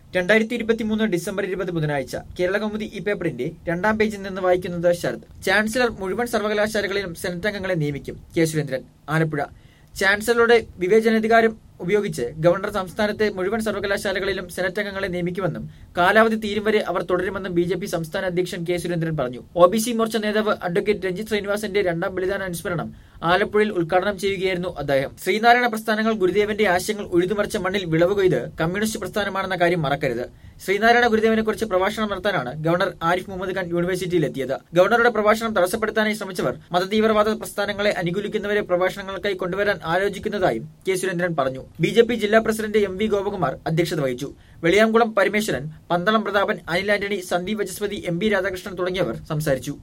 രണ്ടായിരത്തി ഇരുപത്തിമൂന്ന് ഡിസംബർ ഇരുപത് ബുധനാഴ്ച കേരള കൗമുദി ഈ പേപ്പറിന്റെ രണ്ടാം പേജിൽ നിന്ന് വായിക്കുന്നത് ശരത് ചാൻസലർ മുഴുവൻ സർവകലാശാലകളിലും സെനറ്റ് അംഗങ്ങളെ നിയമിക്കും കെ സുരേന്ദ്രൻ ആലപ്പുഴ ചാൻസലറുടെ വിവേചനാധികാരം ഉപയോഗിച്ച് ഗവർണർ സംസ്ഥാനത്തെ മുഴുവൻ സർവകലാശാലകളിലും സെനറ്റ് അംഗങ്ങളെ നിയമിക്കുമെന്നും കാലാവധി തീരും വരെ അവർ തുടരുമെന്നും ബി ജെ പി സംസ്ഥാന അധ്യക്ഷൻ കെ സുരേന്ദ്രൻ പറഞ്ഞു ഒ ബി സി മോർച്ച നേതാവ് അഡ്വക്കേറ്റ് രഞ്ജിത് ശ്രീനിവാസന്റെ രണ്ടാം ബലിദാന അനുസ്മരണം ആലപ്പുഴയിൽ ഉദ്ഘാടനം ചെയ്യുകയായിരുന്നു അദ്ദേഹം ശ്രീനാരായണ പ്രസ്ഥാനങ്ങൾ ഗുരുദേവന്റെ ആശയങ്ങൾ ഉഴുതുമറിച്ച മണ്ണിൽ വിളവ് കൊയ്ത് കമ്മ്യൂണിസ്റ്റ് പ്രസ്ഥാനമാണെന്ന കാര്യം മറക്കരുത് ശ്രീനാരായണ ഗുരുദേവനെ കുറിച്ച് പ്രഭാഷണം നടത്താനാണ് ഗവർണർ ആരിഫ് മുഹമ്മദ് ഖാൻ യൂണിവേഴ്സിറ്റിയിൽ എത്തിയത് ഗവർണറുടെ പ്രഭാഷണം തടസ്സപ്പെടുത്താനായി ശ്രമിച്ചവർ മതതീവ്രവാദ പ്രസ്ഥാനങ്ങളെ അനുകൂലിക്കുന്നവരെ പ്രഭാഷണങ്ങൾക്കായി കൊണ്ടുവരാൻ ആലോചിക്കുന്നതായും കെ സുരേന്ദ്രൻ പറഞ്ഞു ബി ജെ പി ജില്ലാ പ്രസിഡന്റ് എം വി ഗോപകുമാർ അധ്യക്ഷത വഹിച്ചു വെളിയാംകുളം പരമേശ്വരൻ പന്തളം പ്രതാപൻ അനിൽ ആന്റണി സന്ദീപ് വചസ്പതി എം ബി രാധാകൃഷ്ണൻ തുടങ്ങിയവർ സംസാരിച്ചു